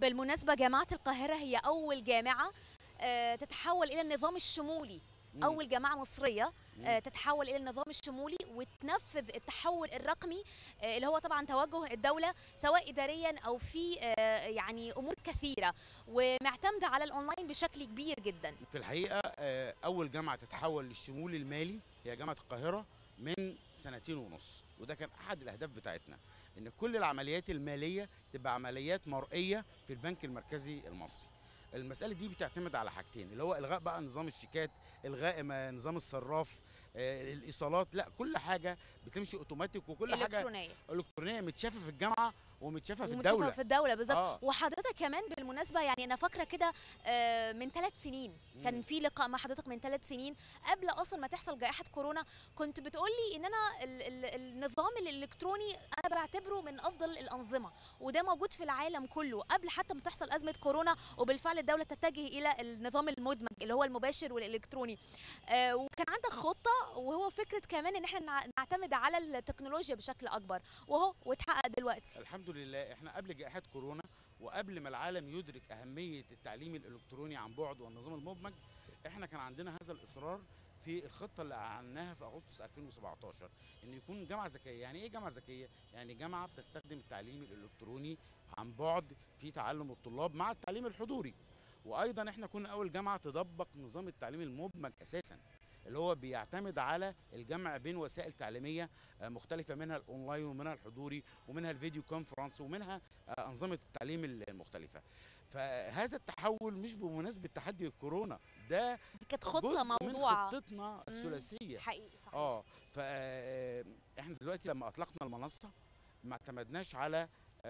بالمناسبة جامعة القاهرة هي أول جامعة آه، تتحول إلى النظام الشمولي مم. أول جامعة مصرية مم. آه، تتحول إلى النظام الشمولي وتنفذ التحول الرقمي آه، اللي هو طبعا توجه الدولة سواء إداريا أو في آه، يعني أمور كثيرة ومعتمدة على الأونلاين بشكل كبير جدا في الحقيقه آه، اول جامعه تتحول للشمول المالي هي جامعه القاهره من سنتين ونص وده كان احد الاهداف بتاعتنا ان كل العمليات الماليه تبقى عمليات مرئيه في البنك المركزي المصري المساله دي بتعتمد على حاجتين اللي هو الغاء بقى نظام الشيكات الغاء ما- نظام الصراف آه، الايصالات لا كل حاجه بتمشي اوتوماتيك وكل حاجه إلكترونية الكترونيه متشافه في الجامعه ومتشافه في ومتشافة الدوله في الدولة بالظبط اه وحضرتك كمان بالمناسبة يعني أنا فاكرة كده آه، من ثلاث سنين كان مم. في لقاء مع حضرتك من ثلاث سنين قبل أصلا ما تحصل جائحة كورونا كنت بتقولي إن أنا ال ال النظام الإلكتروني أنا بعتبره من أفضل الأنظمة وده موجود في العالم كله قبل حتى ما تحصل أزمة كورونا وبالفعل الدولة تتجه إلى النظام المدمج اللي هو المباشر والإلكتروني آه، وكان عندك خطة وهو فكرة كمان إن احنا نع- نعتمد على التكنولوجيا بشكل أكبر وهو واتحقق دلوقتي الحمد لله احنا قبل جائحه كورونا وقبل ما العالم يدرك اهميه التعليم الالكتروني عن بعد والنظام المدمج احنا كان عندنا هذا الاصرار في الخطه اللي اعلناها في اغسطس 2017 ان يكون جامعه ذكيه يعني ايه جامعه ذكيه يعني جامعه بتستخدم التعليم الالكتروني عن بعد في تعلم الطلاب مع التعليم الحضوري وايضا احنا كنا اول جامعه تطبق نظام التعليم المدمج اساسا اللي هو بيعتمد على الجمع بين وسائل تعليميه آه، مختلفه منها الاونلاين ومنها الحضوري ومنها الفيديو كونفرنس ومنها آه، انظمه التعليم المختلفه فهذا التحول مش بمناسبه تحدي الكورونا ده دي كانت خطة جزء موضوعة من خطتنا الثلاثيه حقيقي صحيح اه فاحنا دلوقتي لما اطلقنا المنصه ما اعتمدناش على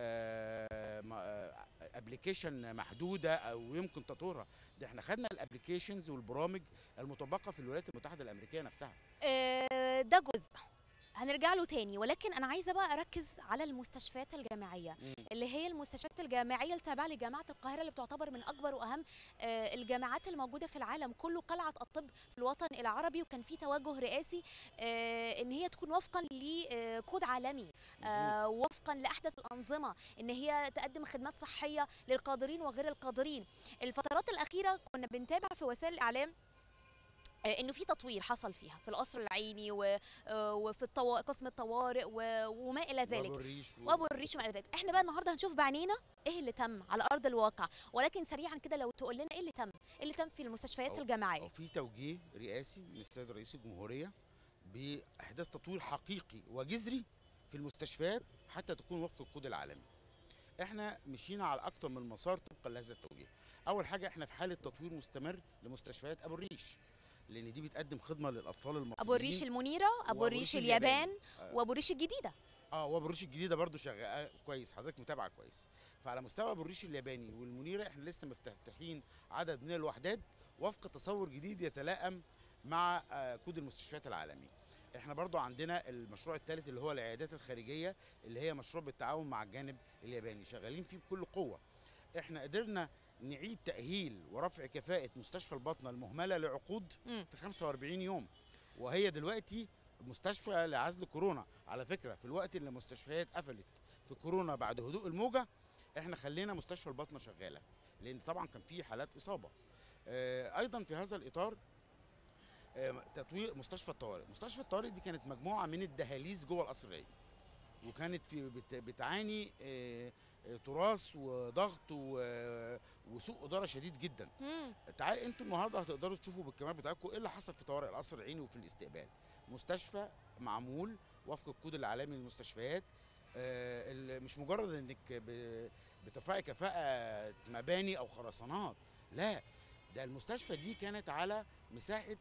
ابلكيشن محدوده او يمكن تطورها ده احنا خدنا الابلكيشنز والبرامج المطبقه في الولايات المتحده الامريكيه نفسها آه، ده جزء هنرجع له تاني ولكن انا عايزه بقى اركز على المستشفيات الجامعيه مم. اللي هي المستشفيات الجامعيه التابعه لجامعه القاهره اللي بتعتبر من اكبر واهم آه، الجامعات الموجوده في العالم كله قلعه الطب في الوطن العربي وكان في توجه رئاسي آه، ان هي تكون وفقا لكود عالمي آه، وفقا لاحدث الانظمه ان هي تقدم خدمات صحيه للقادرين وغير القادرين الفترات الاخيره كنا بنتابع في وسائل الاعلام آه، انه في تطوير حصل فيها في القصر العيني و- آه، وفي الطوا... قسم الطوارئ و... وما الى ذلك وابو الريش و- وابو الريش وما الى ذلك احنا بقى النهارده هنشوف بعينينا ايه اللي تم على ارض الواقع ولكن سريعا كده لو تقول لنا ايه اللي تم ايه اللي تم في المستشفيات أو- الجامعيه أو في توجيه رئاسي من السيد رئيس الجمهورية بإحداث تطوير حقيقي وجذري في المستشفيات حتى تكون وفق الكود العالمي. احنا مشينا على أكثر من مسار طبقا لهذا التوجيه. أول حاجة احنا في حالة تطوير مستمر لمستشفيات أبو الريش. لأن دي بتقدم خدمة للأطفال المصريين ابو الريش المنيره ابو وأبو الريش الريش الياباني. اليابان آه. وابو الريش الجديده اه وابو الريش الجديده برضو شغاله كويس حضرتك متابعه كويس فعلى مستوى ابو الريش الياباني والمنيره احنا لسه مفتتحين عدد من الوحدات وفق تصور جديد يتلائم مع آه، كود المستشفيات العالمي احنا برضو عندنا المشروع الثالث اللي هو العيادات الخارجيه اللي هي مشروع بالتعاون مع الجانب الياباني شغالين فيه بكل قوه احنا قدرنا نعيد تاهيل ورفع كفاءه مستشفى الباطنه المهمله لعقود مم. في 45 يوم وهي دلوقتي مستشفى لعزل كورونا على فكره في الوقت اللي المستشفيات قفلت في كورونا بعد هدوء الموجه احنا خلينا مستشفى الباطنه شغاله لان طبعا كان في حالات اصابه آه، ايضا في هذا الاطار آه، تطوير مستشفى الطوارئ مستشفى الطوارئ دي كانت مجموعه من الدهاليز جوه القصر العيني وكانت في بت- بتعاني آه، آه، تراث وضغط و- وسوء اداره شديد جدا مم. تعال انتوا النهارده هتقدروا تشوفوا بالكاميرا بتاعتكم ايه اللي حصل في طوارئ القصر العيني وفي الاستقبال مستشفى معمول وفق الكود العالمي للمستشفيات آه، ال- مش مجرد انك ب- بترفعي كفاءه مباني او خرسانات لا ده المستشفى دي كانت على مساحه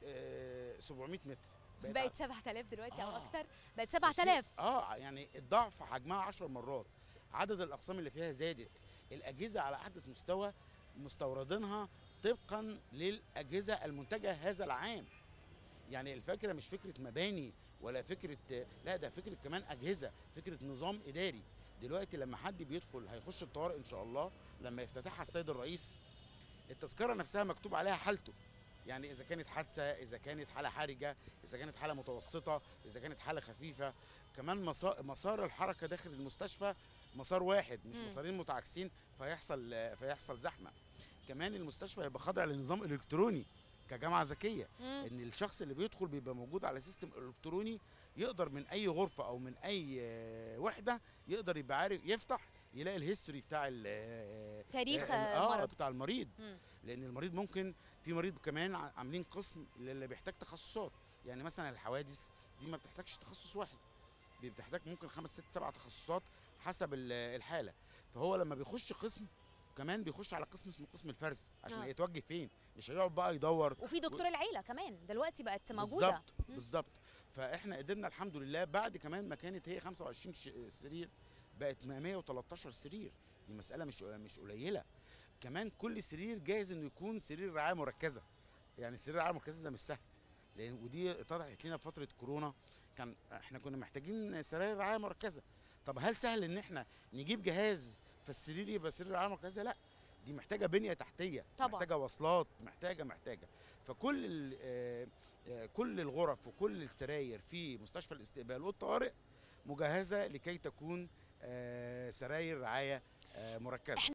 آه، 700 متر بقت 7000 دلوقتي او آه. اكتر بقت 7000 اه يعني الضعف حجمها 10 مرات عدد الاقسام اللي فيها زادت الاجهزه على احدث مستوى مستوردينها طبقا للاجهزه المنتجه هذا العام يعني الفكره مش فكره مباني ولا فكره لا ده فكره كمان اجهزه فكره نظام اداري دلوقتي لما حد بيدخل هيخش الطوارئ ان شاء الله لما يفتتحها السيد الرئيس التذكره نفسها مكتوب عليها حالته يعني اذا كانت حادثه اذا كانت حاله حرجه اذا كانت حاله متوسطه اذا كانت حاله خفيفه كمان مسا- مسار الحركه داخل المستشفى مسار واحد مش مم. مسارين متعاكسين فيحصل فيحصل زحمه كمان المستشفى هيبقى خاضع لنظام الكتروني كجامعه ذكيه مم. ان الشخص اللي بيدخل بيبقى موجود على سيستم الكتروني يقدر من اي غرفه او من اي آه، وحده يقدر يبقى عارف يفتح يلاقي الهيستوري بتاع ال- آه، تاريخ آه، اه مرض بتاع المريض مم. لان المريض ممكن في مريض كمان ع- عاملين قسم اللي بيحتاج تخصصات يعني مثلا الحوادث دي ما بتحتاجش تخصص واحد دي بتحتاج ممكن خمس ست سبع تخصصات حسب ال- الحاله فهو لما بيخش قسم كمان بيخش على قسم اسمه قسم الفرز عشان آه. يتوجه فين مش هيقعد بقى يدور وفي دكتور العيله كمان دلوقتي بقت موجوده بالظبط مم. بالظبط فاحنا قدرنا الحمد لله بعد كمان ما كانت هي 25 ش- سرير بقت 113 سرير دي مساله مش مش قليله كمان كل سرير جاهز انه يكون سرير رعايه مركزه يعني سرير رعايه مركزه ده مش سهل لان ودي اتضحت لنا في فتره كورونا كان احنا كنا محتاجين سراير رعايه مركزه طب هل سهل ان احنا نجيب جهاز فالسرير يبقى سرير رعايه مركزه لا دي محتاجه بنيه تحتيه طبعاً. محتاجه وصلات محتاجه محتاجه فكل ال- آه، آه، كل الغرف وكل السراير في مستشفى الاستقبال والطوارئ مجهزه لكي تكون آه، سراير رعايه آه، مركزه